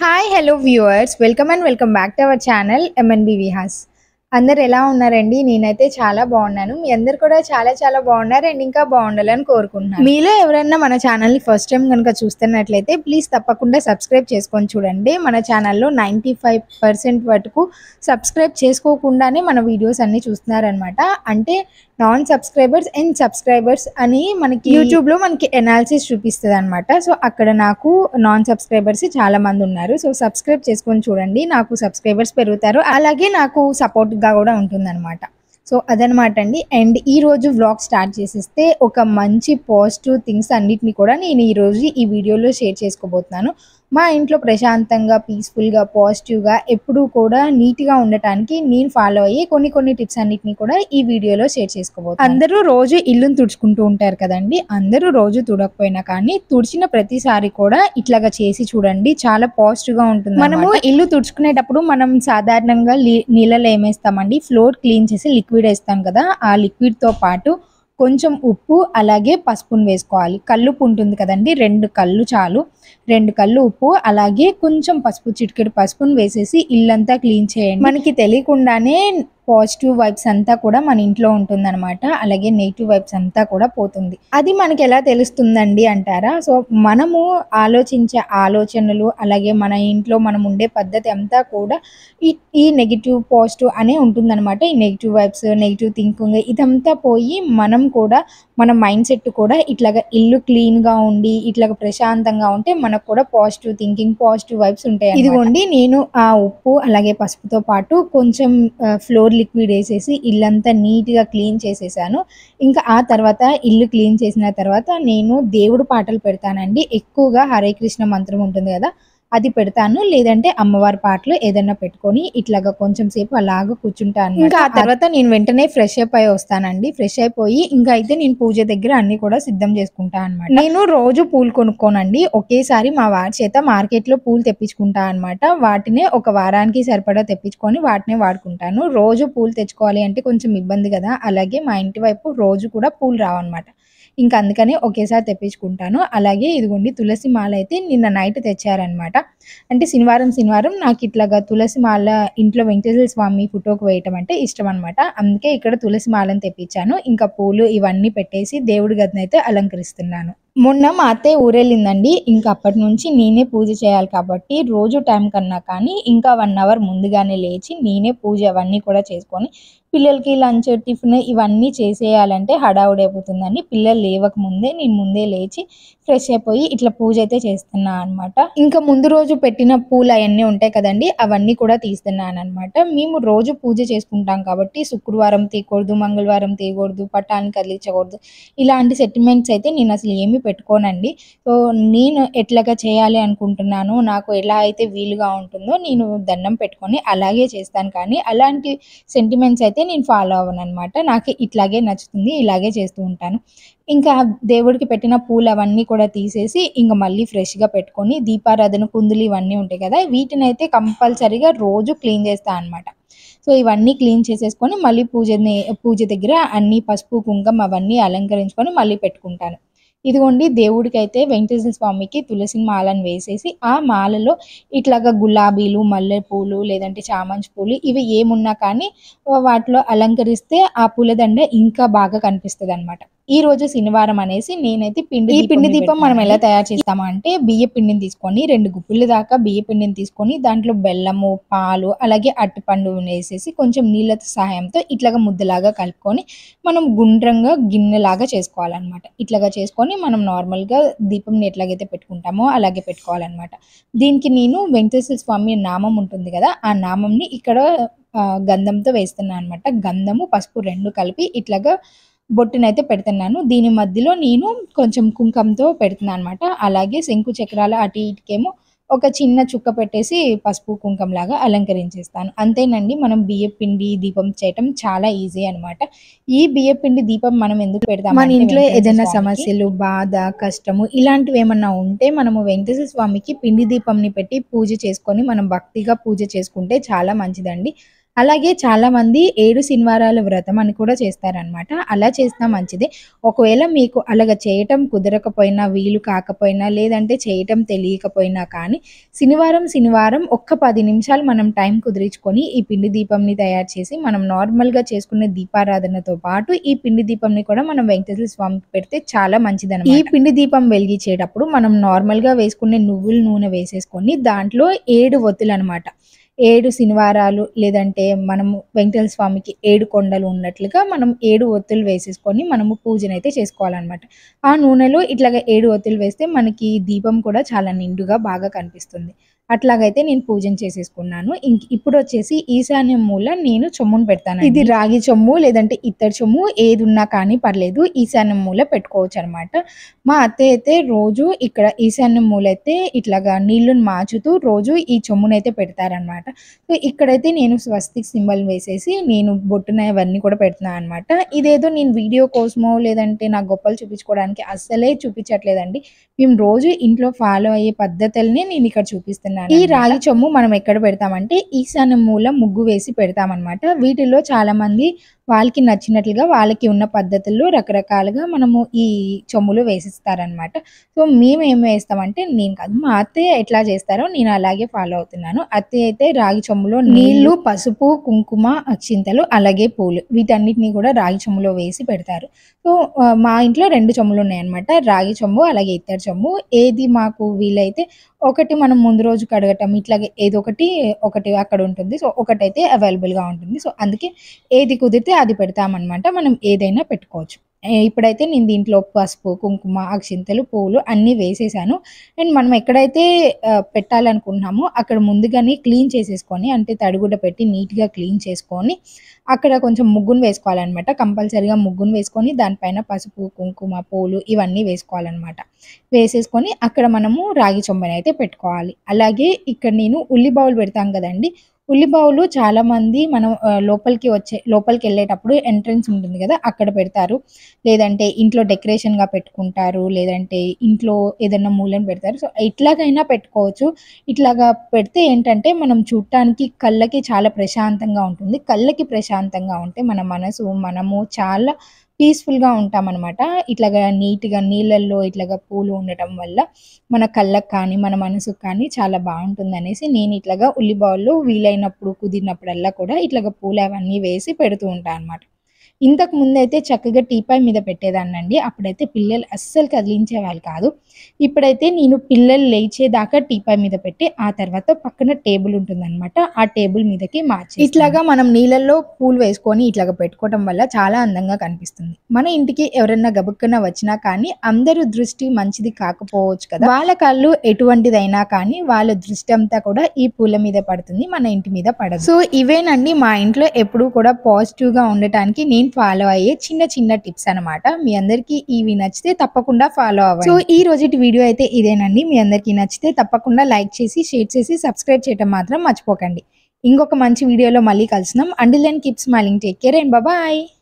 hi hello viewers welcome and welcome back to our channel MNB Vihas అందరు ఎలా ఉన్నారండి నేనైతే చాలా బాగున్నాను మీ అందరు కూడా చాలా చాలా బాగున్నారు అండ్ ఇంకా బాగుండాలని కోరుకుంటున్నాను మీలో ఎవరైనా మన ఛానల్ని ఫస్ట్ టైం కనుక చూస్తున్నట్లయితే ప్లీజ్ తప్పకుండా సబ్స్క్రైబ్ చేసుకొని చూడండి మన ఛానల్లో నైంటీ ఫైవ్ పర్సెంట్ వరకు సబ్స్క్రైబ్ చేసుకోకుండానే మన వీడియోస్ అన్ని చూస్తున్నారనమాట అంటే నాన్ సబ్స్క్రైబర్స్ అండ్ సబ్స్క్రైబర్స్ అని మనకి యూట్యూబ్ లో మనకి ఎనాలిసిస్ చూపిస్తుంది అనమాట సో అక్కడ నాకు నాన్ సబ్స్క్రైబర్స్ చాలా మంది ఉన్నారు సో సబ్స్క్రైబ్ చేసుకొని చూడండి నాకు సబ్స్క్రైబర్స్ పెరుగుతారు అలాగే నాకు సపోర్ట్ గా కూడా ఉంటుంది అనమాట సో అదనమాట అండి అండ్ ఈ రోజు వ్లాగ్ స్టార్ట్ చేసేస్తే ఒక మంచి పాజిటివ్ థింగ్స్ అన్నిటిని కూడా నేను ఈ రోజు ఈ వీడియోలో షేర్ చేసుకోబోతున్నాను మా ఇంట్లో ప్రశాంతంగా పీస్ఫుల్గా పాజిటివ్గా ఎప్పుడూ కూడా నీట్గా ఉండటానికి నేను ఫాలో అయ్యి కొన్ని కొన్ని టిప్స్ అన్నిటిని కూడా ఈ వీడియోలో షేర్ చేసుకోబోతున్నాను అందరూ రోజు ఇల్లును తుడుచుకుంటూ ఉంటారు కదండి అందరూ రోజు తుడకపోయినా కానీ తుడిచిన ప్రతిసారి కూడా ఇట్లాగా చేసి చూడండి చాలా పాజిటివ్గా ఉంటుంది మనము ఇల్లు తుడుచుకునేటప్పుడు మనం సాధారణంగా లి- నీళ్ళలో ఏమేస్తామండి ఫ్లోర్ క్లీన్ చేసి లిక్విడ్ వేస్తాం కదా ఆ లిక్విడ్తో పాటు కొంచెం ఉప్పు అలాగే పసుపును వేసుకోవాలి కల్లుప్పు ఉంటుంది కదండి రెండు కళ్ళు చాలు రెండు కళ్ళు ఉప్పు అలాగే కొంచెం పసుపు చిటికెడు పసుపును వేసేసి ఇల్లంతా క్లీన్ చేయండి మనకి తెలియకుండానే పాజిటివ్ వైబ్స్ అంతా కూడా మన ఇంట్లో ఉంటుందన్నమాట అలాగే నెగిటివ్ వైబ్స్ అంతా కూడా పోతుంది అది మనకి ఎలా తెలుస్తుందండి అంటారా సో మనము ఆలోచించే ఆలోచనలు అలాగే మన ఇంట్లో మనం ఉండే పద్ధతి అంతా కూడా ఈ ఈ నెగిటివ్ పాజిటివ్ అనే ఉంటుందన్నమాట ఈ నెగిటివ్ వైబ్స్ నెగిటివ్ థింకింగ్ ఇదంతా పోయి మనం కూడా మన మైండ్ సెట్ కూడా ఇట్లాగా ఇల్లు క్లీన్ గా ఉండి ఇట్లాగా ప్రశాంతంగా ఉంటే మనకు కూడా పాజిటివ్ థింకింగ్ పాజిటివ్ వైబ్స్ ఉంటాయి ఇదిగోండి నేను ఆ ఉప్పు అలాగే పసుపుతో పాటు కొంచెం ఫ్లోర్ లిక్విడ్ వేసేసి ఇల్లంతా నీట్ గా క్లీన్ చేసేసాను ఇంకా ఆ తర్వాత ఇల్లు క్లీన్ చేసిన తర్వాత నేను దేవుడు పాటలు పెడతానండి ఎక్కువగా హరే కృష్ణ మంత్రం ఉంటుంది కదా అది పెడతాను లేదంటే అమ్మవారి పాటలు ఏదైనా పెట్టుకొని ఇట్లాగా కొంచెం సేపు అలాగా కూర్చుంటాను ఇంకా ఆ తర్వాత నేను వెంటనే ఫ్రెష్ అప్ అయి వస్తానండి ఫ్రెష్ అయిపోయి ఇంకా అయితే నేను పూజ దగ్గర అన్ని కూడా సిద్ధం చేసుకుంటా అనమాట నేను రోజు పూలు కొనుక్కోనండి ఒకేసారి మా వారి చేత మార్కెట్ లో పూలు తెప్పించుకుంటా అనమాట వాటినే ఒక వారానికి సరిపడా తెప్పించుకొని వాటినే వాడుకుంటాను రోజు పూలు తెచ్చుకోవాలి అంటే కొంచెం ఇబ్బంది కదా అలాగే మా ఇంటి వైపు రోజు కూడా పూలు రావన్నమాట ఇంకా అందుకని ఒకేసారి తెప్పించుకుంటాను అలాగే ఇదిగోండి తులసి మాల అయితే నిన్న నైట్ తెచ్చారనమాట అంటే శనివారం శనివారం నాకు ఇట్లాగా తులసి మాల ఇంట్లో వెంకటేశ్వర స్వామి ఫోటోకి వేయటం అంటే ఇష్టం అనమాట అందుకే ఇక్కడ తులసి మాలను తెప్పించాను ఇంకా పూలు ఇవన్నీ పెట్టేసి దేవుడి గదిని అయితే అలంకరిస్తున్నాను మొన్న మా అత్తయ్య ఊరెళ్ళిందండి ఇంకా అప్పటి నుంచి నేనే పూజ చేయాలి కాబట్టి రోజు టైం కన్నా కానీ ఇంకా వన్ అవర్ ముందుగానే లేచి నేనే పూజ అవన్నీ కూడా చేసుకొని పిల్లలకి లంచ్ టిఫిన్ ఇవన్నీ చేసేయాలంటే హడావుడి అయిపోతుందని పిల్లలు లేవక ముందే నేను ముందే లేచి ఫ్రెష్ అయిపోయి ఇట్లా పూజ అయితే చేస్తున్నా అనమాట ఇంకా ముందు రోజు పెట్టిన పూలు అవన్నీ ఉంటాయి కదండి అవన్నీ కూడా తీస్తున్నాను అనమాట మేము రోజు పూజ చేసుకుంటాం కాబట్టి శుక్రవారం తీయకూడదు మంగళవారం తీయకూడదు పట్టాన్ని కదిలించకూడదు ఇలాంటి సెటిల్మెంట్స్ అయితే నేను అసలు ఏమీ పెట్టుకోనండి సో నేను ఎట్లాగా చేయాలి అనుకుంటున్నాను నాకు ఎలా అయితే వీలుగా ఉంటుందో నేను దండం పెట్టుకొని అలాగే చేస్తాను కానీ అలాంటి సెంటిమెంట్స్ అయితే నేను ఫాలో అవ్వను అనమాట నాకు ఇట్లాగే నచ్చుతుంది ఇలాగే చేస్తూ ఉంటాను ఇంకా దేవుడికి పెట్టిన పూలు అవన్నీ కూడా తీసేసి ఇంకా మళ్ళీ ఫ్రెష్గా పెట్టుకొని దీపారాధన కుందులు ఇవన్నీ ఉంటాయి కదా వీటిని అయితే కంపల్సరీగా రోజు క్లీన్ చేస్తాను అనమాట సో ఇవన్నీ క్లీన్ చేసేసుకొని మళ్ళీ పూజని పూజ దగ్గర అన్ని పసుపు కుంకుమ అవన్నీ అలంకరించుకొని మళ్ళీ పెట్టుకుంటాను ఇదిగోండి దేవుడికి అయితే వెంకటేశ్వర స్వామికి తులసి మాలను వేసేసి ఆ మాలలో ఇట్లాగా గులాబీలు మల్లె పూలు లేదంటే చామంతి పూలు ఇవి ఏమున్నా కానీ వాటిలో అలంకరిస్తే ఆ పూలదండ ఇంకా బాగా కనిపిస్తుంది అనమాట ఈ రోజు శనివారం అనేసి నేనైతే పిండి ఈ పిండి దీపం మనం ఎలా తయారు చేస్తామా అంటే బియ్య పిండిని తీసుకొని రెండు గుప్పిళ్ళ దాకా బియ్య పిండిని తీసుకొని దాంట్లో బెల్లము పాలు అలాగే అరటిపండు వేసేసి కొంచెం నీళ్ళ సహాయంతో ఇట్లాగా ముద్దలాగా కలుపుకొని మనం గుండ్రంగా గిన్నెలాగా చేసుకోవాలన్నమాట ఇట్లాగా చేసుకొని మనం నార్మల్గా దీపంని ఎట్లాగైతే పెట్టుకుంటామో అలాగే పెట్టుకోవాలన్నమాట దీనికి నేను వెంకటేశ్వర స్వామి నామం ఉంటుంది కదా ఆ నామంని ఇక్కడ ఆ, గంధంతో వేస్తున్నాను అనమాట గంధము పసుపు రెండు కలిపి ఇట్లాగా బొట్టునైతే పెడుతున్నాను దీని మధ్యలో నేను కొంచెం కుంకంతో పెడుతున్నాను అనమాట అలాగే శంకు చక్రాల అటు ఇటుకేమో ఒక చిన్న చుక్క పెట్టేసి పసుపు కుంకం లాగా అలంకరించేస్తాను అంతేనండి మనం బియ్య పిండి దీపం చేయటం చాలా ఈజీ అన్నమాట ఈ బియ్య పిండి దీపం మనం ఎందుకు పెడతాం మన ఇంట్లో ఏదైనా సమస్యలు బాధ కష్టము ఇలాంటివి ఏమన్నా ఉంటే మనము వెంకటేశ్వర స్వామికి పిండి దీపంని పెట్టి పూజ చేసుకొని మనం భక్తిగా పూజ చేసుకుంటే చాలా మంచిదండి అలాగే చాలా మంది ఏడు శనివారాల వ్రతం అని కూడా చేస్తారనమాట అలా చేసినా మంచిదే ఒకవేళ మీకు అలాగ చేయటం కుదరకపోయినా వీలు కాకపోయినా లేదంటే చేయటం తెలియకపోయినా కానీ శనివారం శనివారం ఒక్క పది నిమిషాలు మనం టైం కుదిరించుకొని ఈ పిండి దీపంని తయారు చేసి మనం నార్మల్గా చేసుకునే దీపారాధనతో పాటు ఈ పిండి దీపంని కూడా మనం వెంకటేశ్వర స్వామికి పెడితే చాలా మంచిది ఈ పిండి దీపం వెలిగించేటప్పుడు మనం నార్మల్గా వేసుకునే నువ్వుల నూనె వేసేసుకొని దాంట్లో ఏడు ఒత్తులు అనమాట ఏడు శనివారాలు లేదంటే మనము వెంకటేశ్వర స్వామికి ఏడు కొండలు ఉన్నట్లుగా మనం ఏడు ఒత్తులు వేసేసుకొని మనము పూజనైతే చేసుకోవాలన్నమాట ఆ నూనెలో ఇట్లాగా ఏడు ఒత్తులు వేస్తే మనకి దీపం కూడా చాలా నిండుగా బాగా కనిపిస్తుంది అట్లాగైతే నేను పూజన చేసేసుకున్నాను ఇంక ఇప్పుడు వచ్చేసి ఈశాన్యం మూల నేను చొమ్మును పెడతాను ఇది రాగి చొమ్ము లేదంటే ఇత్తడి చొమ్ము ఏది ఉన్నా కానీ పర్లేదు ఈశాన్యం మూల పెట్టుకోవచ్చు అనమాట మా అత్తయ్య అయితే రోజు ఇక్కడ ఈశాన్యం మూల అయితే ఇట్లాగా నీళ్లను మార్చుతూ రోజు ఈ చొమ్మునైతే పెడతారనమాట సో ఇక్కడైతే నేను స్వస్తిక్ సింబల్ వేసేసి నేను బొట్టున ఇవన్నీ కూడా పెడుతున్నాను అనమాట ఇదేదో నేను వీడియో కోసమో లేదంటే నా గొప్పలు చూపించుకోవడానికి అస్సలే చూపించట్లేదండి మేము రోజు ఇంట్లో ఫాలో అయ్యే పద్ధతుల్ని నేను ఇక్కడ చూపిస్తున్నాను ఈ రాగి చొమ్ము మనం ఎక్కడ పెడతామంటే ఈశాన్య మూల ముగ్గు వేసి పెడతామన్నమాట వీటిలో చాలా మంది వాళ్ళకి నచ్చినట్లుగా వాళ్ళకి ఉన్న పద్ధతుల్లో రకరకాలుగా మనము ఈ చొమ్ములు వేసిస్తారనమాట సో మేము ఏం వేస్తామంటే నేను కాదు మా అత్తయ్య ఎట్లా చేస్తారో నేను అలాగే ఫాలో అవుతున్నాను అత్తయ్య అయితే రాగి చొమ్ములో నీళ్లు పసుపు కుంకుమ అక్షింతలు అలాగే పూలు వీటన్నిటిని కూడా రాగి చొమ్ములో వేసి పెడతారు సో ఆ, మా ఇంట్లో రెండు చెమ్ములు ఉన్నాయన్నమాట రాగి చెంబు అలాగే ఇత్తడి చెంబు ఏది మాకు వీలైతే ఒకటి మనం ముందు రోజు కడగటం ఇట్లాగే ఏదో ఒకటి ఒకటి అక్కడ ఉంటుంది సో ఒకటైతే అవైలబుల్గా ఉంటుంది సో అందుకే ఏది కుదిరితే అది పెడతామన్నమాట మనం ఏదైనా పెట్టుకోవచ్చు ఏ, ఇప్పుడైతే నేను దీంట్లో పసుపు కుంకుమ అక్షింతలు పూలు అన్నీ వేసేసాను అండ్ మనం ఎక్కడైతే ఆ, పెట్టాలనుకుంటున్నామో అక్కడ ముందుగానే క్లీన్ చేసేసుకొని అంటే తడిగుడ్డ పెట్టి నీట్గా క్లీన్ చేసుకొని అక్కడ కొంచెం ముగ్గును వేసుకోవాలన్నమాట కంపల్సరీగా ముగ్గును వేసుకొని దానిపైన పసుపు కుంకుమ పూలు ఇవన్నీ వేసుకోవాలన్నమాట వేసేసుకొని అక్కడ మనము రాగి చొంబని అయితే పెట్టుకోవాలి అలాగే ఇక్కడ నేను ఉల్లి బౌల్ పెడతాం కదండి ఉల్లి బౌలు చాలా మంది మనం ఆ, లోపలికి వచ్చే లోపలికి వెళ్ళేటప్పుడు ఎంట్రన్స్ ఉంటుంది కదా అక్కడ పెడతారు లేదంటే ఇంట్లో డెకరేషన్గా పెట్టుకుంటారు లేదంటే ఇంట్లో ఏదైనా మూలన పెడతారు సో ఇట్లాగైనా పెట్టుకోవచ్చు ఇట్లాగా పెడితే ఏంటంటే మనం చూడటానికి కళ్ళకి చాలా ప్రశాంతంగా ఉంటుంది కళ్ళకి ప్రశాంతంగా ఉంటే మన మనసు మనము చాలా పీస్ఫుల్గా ఉంటామన్నమాట ఇట్లాగా నీట్గా నీళ్ళల్లో ఇట్లాగా పూలు ఉండటం వల్ల మన కళ్ళకు కానీ మన మనసుకు కానీ చాలా బాగుంటుంది అనేసి నేను ఇట్లాగా ఉల్లి బౌల్లో వీలైనప్పుడు కుదిరినప్పుడల్లా కూడా ఇట్లాగా పూలు అవన్నీ వేసి పెడుతూ ఉంటాను అనమాట ఇంతకు ముందు అయితే చక్కగా టీపాయ్ మీద పెట్టేదాన్నండి అప్పుడైతే పిల్లలు అస్సలు కదిలించేవాళ్ళు కాదు ఇప్పుడైతే నేను పిల్లలు లేచేదాకా టీపాయ్ మీద పెట్టి ఆ తర్వాత పక్కన టేబుల్ ఉంటుందన్నమాట ఆ టేబుల్ మీదకి మార్చి ఇట్లాగా మనం నీళ్ళల్లో పూలు వేసుకొని ఇట్లాగా పెట్టుకోవటం వల్ల చాలా అందంగా కనిపిస్తుంది మన ఇంటికి ఎవరైనా గబుక్కన వచ్చినా కానీ అందరూ దృష్టి మంచిది కాకపోవచ్చు కదా వాళ్ళ కళ్ళు ఎటువంటిదైనా కానీ వాళ్ళ దృష్టి అంతా కూడా ఈ పూల మీద పడుతుంది మన ఇంటి మీద పడదు సో ఇవేనండి మా ఇంట్లో ఎప్పుడూ కూడా పాజిటివ్ గా ఉండటానికి నేను ఫాలో అయ్యే చిన్న చిన్న టిప్స్ అన్నమాట మీ అందరికీ ఇవి నచ్చితే తప్పకుండా ఫాలో అవ్వండి సో ఈ రోజుటి వీడియో అయితే ఇదేనండి మీ అందరికీ నచ్చితే తప్పకుండా లైక్ చేసి షేర్ చేసి సబ్స్క్రైబ్ చేయడం మాత్రం మర్చిపోకండి ఇంకొక మంచి వీడియోలో మళ్ళీ కలుసున్నాం అండిల్ and keep smiling take care and bye